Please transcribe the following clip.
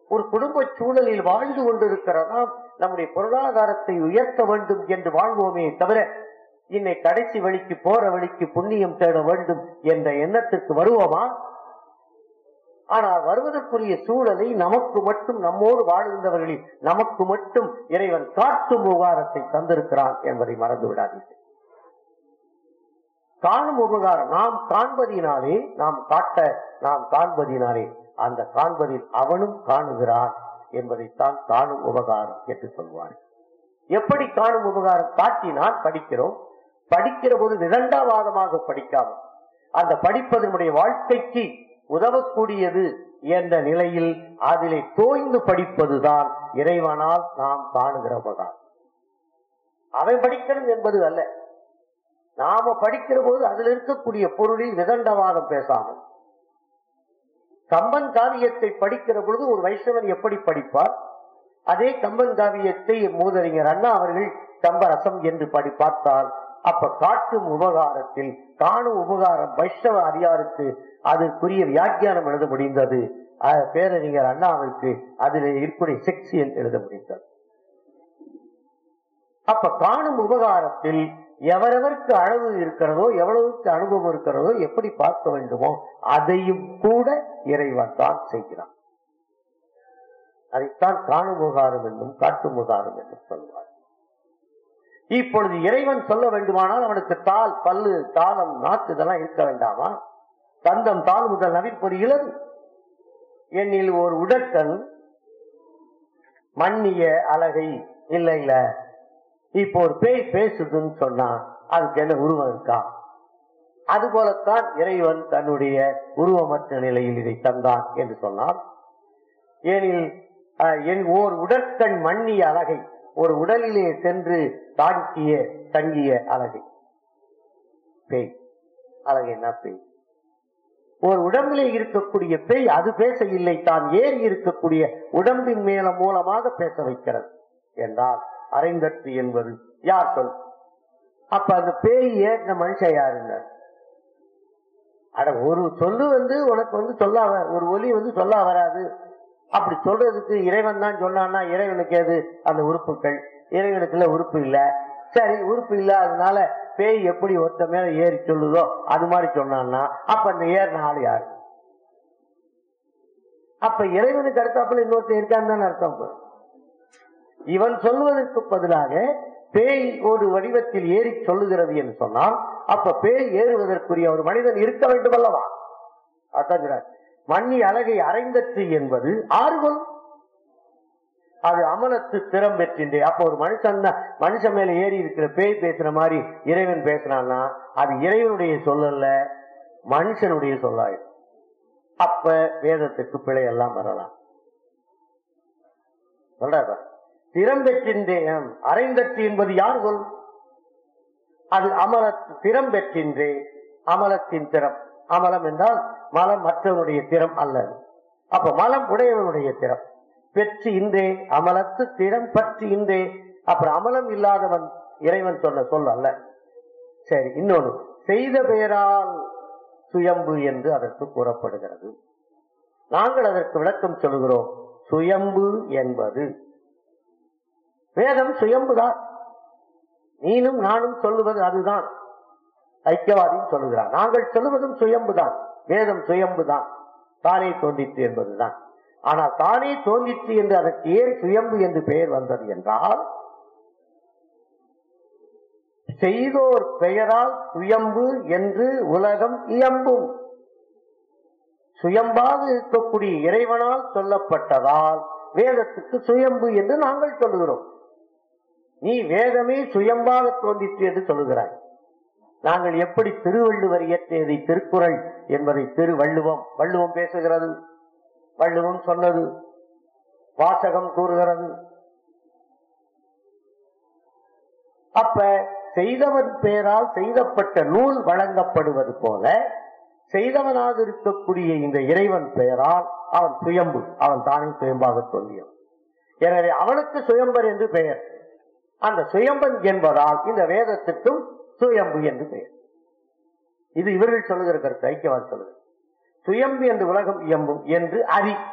ஒரு குடும்ப சூழலில் வாழ்ந்து கொண்டிருக்கிறதா நம்முடைய பொருளாதாரத்தை உயர்த்த வேண்டும் என்று வாழ்வோமே தவிர இன்னை கடைசி வழிக்கு போற வழிக்கு புண்ணியம் தேட வேண்டும் என்ற எண்ணத்திற்கு வருவோமா ஆனால் வருவதற்குரிய சூழலை நமக்கு மட்டும் நம்மோடு வாழ்கின்றவர்களில் நமக்கு மட்டும் இறைவன் காட்டும் உபகாரத்தை தந்திருக்கிறான் என்பதை மறந்து விடாதீர்கள் காணும் உபகாரம் நாம் காண்பதினாலே நாம் காட்ட நாம் காண்பதினாலே அந்த காண்பதில் அவனும் காணுகிறான் என்பதைத்தான் காணும் உபகாரம் என்று சொல்வார் எப்படி காணும் உபகாரம் காட்டினால் படிக்கிறோம் படிக்கிற போது விதண்டாவாதமாக படிக்காமல் அந்த படிப்பதனுடைய வாழ்க்கைக்கு உதவக்கூடியது என்ற நிலையில் அதிலே தோய்ந்து படிப்பதுதான் இறைவனால் நாம் காணுகிற உபகாரம் அவன் படிக்கிறது என்பது அல்ல நாம படிக்கிற போது அதில் இருக்கக்கூடிய பொருளில் விதண்டவாதம் பேசாமல் கம்பன் காவியத்தை படிக்கிற பொழுது ஒரு வைஷ்ணவன் எப்படி படிப்பார் அதே கம்பன் காவியத்தை மூதறிஞர் அண்ணா அவர்கள் கம்பரசம் என்று படி பார்த்தால் அப்ப காட்டும் உபகாரத்தில் காணும் உபகாரம் வைஷ்ணவ அடியாருக்கு அதற்குரிய வியாக்கியானம் எழுத முடிந்தது அஹ் பேரறிஞர் அண்ணாவிற்கு அதில் இருக்கக்கூடிய செக்ஷியல் எழுத முடிந்தது அப்ப காணும் உபகாரத்தில் எவரவருக்கு அளவு இருக்கிறதோ எவ்வளவுக்கு அனுபவம் இருக்கிறதோ எப்படி பார்க்க வேண்டுமோ அதையும் கூட இறைவன் தான் செய்கிறான் அதைத்தான் காணும் உபகாரம் என்றும் காட்டும் உபகாரம் என்றும் சொல்வார் இப்பொழுது இறைவன் சொல்ல வேண்டுமானால் அவனுக்கு தாள் பல்லு தாளம் நாக்கு இதெல்லாம் இருக்க வேண்டாமா தந்தம் தாள் முதல் நவிற்பொறி இளது என்னில் ஒரு உடற்கண் மன்னிய அழகை இல்ல இல்ல இப்போ ஒரு பேய் பேசுதுன்னு சொன்னா அதுக்கு என்ன உருவம் இருக்கா அது போலத்தான் இறைவன் தன்னுடைய உருவமற்ற நிலையில் இதை தந்தான் என்று சொன்னார் ஏனில் அஹ், என் ஓர் உடற்கண் மன்னிய அழகை ஒரு உடலிலே சென்று தாங்கிய தங்கிய அழகை பேய் அழகை என்ன பேய் ஒரு உடம்பிலே இருக்கக்கூடிய பேய் அது பேச இல்லை தான் ஏறி இருக்கக்கூடிய உடம்பின் மேல மூலமாக பேச வைக்கிறது என்றால் அரைந்தற்று என்பது யார் சொல் அப்ப அந்த பேய் ஏறின மனுஷன் யாருங்க அட ஒரு சொல்லு வந்து உனக்கு வந்து சொல்ல வ- ஒரு ஒலி வந்து சொல்ல வராது அப்படி சொல்றதுக்கு இறைவன் தான் சொன்னான்னா இறைவனுக்கு எது அந்த உறுப்புகள் இறைவனுக்குள்ள உறுப்பு இல்ல சரி உறுப்பு இல்லாதனால பேய் எப்படி ஒருத்த மேல ஏறி சொல்லுதோ அது மாதிரி சொன்னான்னா அப்ப அந்த ஏறின ஆள் யாரு அப்ப இறைவனுக்கு அடுத்தாப்புல இன்னொருத்தன் இருக்கான்னு தானே அர்த்தம் இப்ப. இவன் சொல்வதற்கு பதிலாக பேய் ஒரு வடிவத்தில் ஏறி சொல்லுகிறது என்று சொன்னால் அப்ப பேய் ஏறுவதற்குரிய ஒரு மனிதன் இருக்க வேண்டும் அல்லவா அதான் சொல்றார். மண்ணி அழகை அரைந்தற்று என்பது ஆறுகொள் அது அமலத்து திறம் பெற்றின்றே அப்ப ஒரு மனுஷன் தான் மனுஷன் மேல ஏறி இருக்கிற பேய் பேசுற மாதிரி இறைவன் பேசுறான்னா அது இறைவனுடைய சொல்லல்ல மனுஷனுடைய சொல்லாயிடும் அப்ப வேதத்துக்கு பிழை எல்லாம் வரலாம் சொல்றாரு திறம் பெற்றின்றேன் அரைந்தற்று என்பது யார் சொல் அது அமல திறம் பெற்றின்றே அமலத்தின் திறம் அமலம் என்றால் மலம் மற்றவனுடைய திறம் அல்லது அப்ப மலம் உடையவனுடைய திறம் பெற்று இன்றே அமலத்து திறம் பற்றி இன்றே அப்புறம் அமலம் இல்லாதவன் இறைவன் சொன்ன சொல் அல்ல சரி இன்னொன்னு செய்த பெயரால் சுயம்பு என்று அதற்கு கூறப்படுகிறது நாங்கள் அதற்கு விளக்கம் சொல்கிறோம் சுயம்பு என்பது வேதம் சுயம்புதான் நீனும் நானும் சொல்லுவது அதுதான் ஐக்கியவாதியும் சொல்லுகிறார் நாங்கள் சொல்லுவதும் சுயம்புதான் வேதம் சுயம்புதான் தானே தோன்றிற்று என்பதுதான் ஆனால் தானே தோன்றிற்று என்று அதற்கு ஏன் சுயம்பு என்று பெயர் வந்தது என்றால் செய்தோர் பெயரால் சுயம்பு என்று உலகம் இயம்பும் சுயம்பாக இருக்கக்கூடிய இறைவனால் சொல்லப்பட்டதால் வேதத்துக்கு சுயம்பு என்று நாங்கள் சொல்லுகிறோம் நீ வேதமே சுயம்பாக தோன்றிற்று என்று சொல்லுகிறாய் நாங்கள் எப்படி திருவள்ளுவர் இயற்றியதை திருக்குறள் என்பதை திருவள்ளுவம் வள்ளுவம் பேசுகிறது வள்ளுவம் சொன்னது வாசகம் கூறுகிறது அப்ப செய்தவன் பெயரால் செய்தப்பட்ட நூல் வழங்கப்படுவது போல செய்தவனாக இருக்கக்கூடிய இந்த இறைவன் பெயரால் அவன் சுயம்பு அவன் தானே சுயம்பாக தோன்றியவன் எனவே அவனுக்கு சுயம்பர் என்று பெயர் அந்த சுயம்பன் என்பதால் இந்த வேதத்துக்கும் சுயம்பு என்று பெயர் இது இவர்கள் சொல்லுகிற கருத்து ஐக்கியவாதி சொல்லுகிறது சுயம்பு என்று உலகம் இயம்பும் என்று அறி